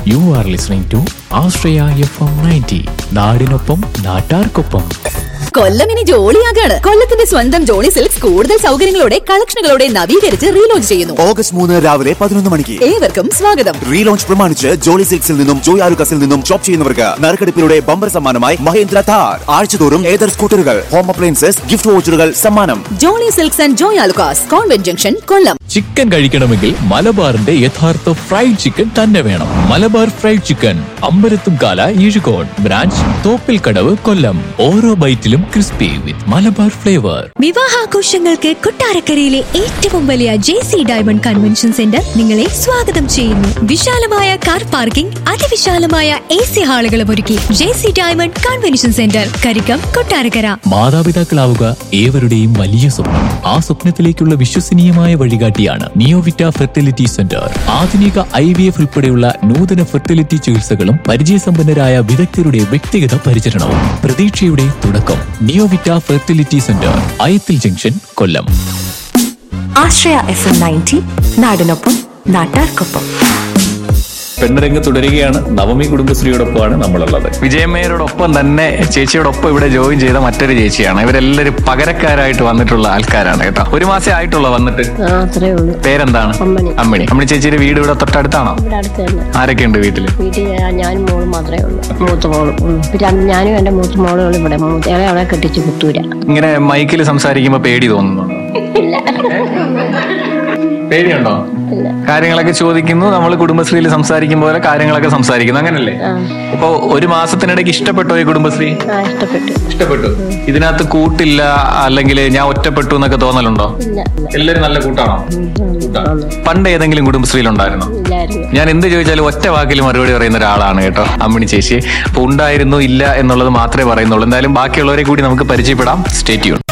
U are listening to Ashraya F M ninety നാടിനൊപ്പം നാട്ടാർക്കൊപ്പം കൊല്ലം ഇനി ജോളിയാകാണ് കൊല്ലത്തിന്റെ സ്വന്തം ജോളി സിൽക്സ് കൂടുതൽ സൗകര്യങ്ങളോടെ കളക്ഷനുകളോടെ നവീകരിച്ച് റീലോഞ്ച് ചെയ്യുന്നു ഓഗസ്റ്റ് മൂന്ന് രാവിലെ പതിനൊന്ന് മണിക്ക് ഏവർക്കും സ്വാഗതം റീലോഞ്ച് പ്രമാണിച്ച് ജോളി സിൽക്സിൽ നിന്നും ജോയ് ആലുക്കസിൽ നിന്നും ഷോപ്പ് ചെയ്യുന്നവർക്ക് നറുക്കെടുപ്പിലൂടെ ബമ്പർ സമ്മാനമായി മഹേന്ദ്ര താർ ആഴ്ചതോറും ഏതർ സ്കൂട്ടറുകൾ ഹോം അപ്ലയൻസസ് ഗിഫ്റ്റ് വോച്ചറുകൾ സമ്മാനം Jolly silks and Joy Alukkas convent junction Kollam chicken കഴിക്കണമെങ്കിൽ മലബാറിന്റെ യഥാർത്ഥ ഫ്രൈഡ് ചിക്കൻ തന്നെ വേണം Malabar fried chicken Ambalathumkala Ezhukode branch Thoppilkadavu Kollam ഓരോ ബൈറ്റിലും ക്രിസ്പി വിത്ത് മലബാർ ഫ്ലേവർ വിവാഹാഘോഷങ്ങൾക്ക് കൊട്ടാരക്കരയിലെ ഏറ്റവും വലിയ J C diamond convention centre നിങ്ങളെ സ്വാഗതം ചെയ്യുന്നു വിശാലമായ കാർ പാർക്കിംഗ് അതിവിശാലമായ എ സി ഹാളുകളും ഒരുക്കി J C diamond convention centre Karickom Kottarakkara മാതാപിതാക്കളാവുക ഏവരുടെയും വലിയ സ്വപ്നം ആ സ്വപ്നത്തിലേക്കുള്ള വിശ്വസനീയമായ വഴികാട്ടിയാണ് നിയോവിറ്റ ഫെർട്ടിലിറ്റി സെന്റർ ആധുനിക ഐ വി എഫ് ഉൾപ്പെടെയുള്ള നൂതന ഫെർട്ടിലിറ്റി ചികിത്സകളും പരിചയസമ്പന്നരായ വിദഗ്ധരുടെ വ്യക്തിഗത പരിചരണവും പ്രതീക്ഷയുടെ തുടക്കം Neovita fertility centre Ayathil junction Kollam Ashraya F M ninety നാടിനൊപ്പം നാട്ടാർക്കൊപ്പം പെണ്ണരംഗ് തുടരുകയാണ് നവമി കുടുംബശ്രീയോടൊപ്പമാണ് നമ്മളുള്ളത് വിജയമേരോടൊപ്പം തന്നെ ചേച്ചിയോടൊപ്പം ഇവിടെ ജോയിൻ ചെയ്ത മറ്റൊരു ചേച്ചിയാണ് ഇവരെല്ലാവരും പകരക്കാരായിട്ട് വന്നിട്ടുള്ള ആൾക്കാരാണ് കേട്ടോ ഒരു മാസേ ആയിട്ടുള്ള വന്നിട്ട് ആ അത്രേ ഉള്ളൂ പേരെന്താണ് അമ്മണി. അമ്മിണി അമ്മിണി ചേച്ചിയുടെ വീട് ഇവിടെ തൊട്ടടുത്താണോ ഇവിടെ അടുത്ത് തന്നെ ആരൊക്കെ ഉണ്ട് വീട്ടില് വീട്ടിൽ ഞാൻ- ഞാനും മോളും മാത്രമേ ഉള്ളൂ മൂത്ത മോളും ഉം. പിന്നെ ഞാനും എന്റെ മൂത്ത മോളും ഇവിടെ മൂത്തയാളെ അവിടെ കെട്ടിച്ച് പുത്തൂര ഇങ്ങനെ മൈക്കിൽ സംസാരിക്കുമ്പോ പേടി തോന്നുന്നുണ്ടോ പേടിയുണ്ടോ കാര്യങ്ങളൊക്കെ ചോദിക്കുന്നു നമ്മൾ കുടുംബശ്രീയിൽ സംസാരിക്കും പോലെ കാര്യങ്ങളൊക്കെ സംസാരിക്കുന്നു അങ്ങനല്ലേ ഇപ്പൊ ഒരു മാസത്തിനിടയ്ക്ക് ഇഷ്ടപ്പെട്ടോ ഈ കുടുംബശ്രീ ആ ഇഷ്ടപ്പെട്ടു ഇഷ്ടപ്പെട്ടു ഇതിനകത്ത് കൂട്ടില്ല അല്ലെങ്കിൽ ഞാൻ ഒറ്റപ്പെട്ടു എന്നൊക്കെ തോന്നലുണ്ടോ ഇല്ല ഇല്ല എല്ലാരും നല്ല കൂട്ടാണോ കൂട്ടാണ്. പണ്ട് ഏതെങ്കിലും കുടുംബശ്രീയിൽ ഉണ്ടായിരുന്നോ ഇല്ലായിരുന്നു ഞാൻ എന്ത് ചോദിച്ചാലും ഒറ്റ വാക്കിൽ മറുപടി പറയുന്ന ഒരാളാണ് കേട്ടോ അമ്മിണി ചേച്ചി അപ്പൊ ഉണ്ടായിരുന്നു ഇല്ല എന്നുള്ളത് മാത്രമേ പറയുന്നുള്ളൂ എന്തായാലും ബാക്കിയുള്ളവരെ കൂടി നമുക്ക് പരിചയപ്പെടാം സ്റ്റേറ്റ്യൂൺ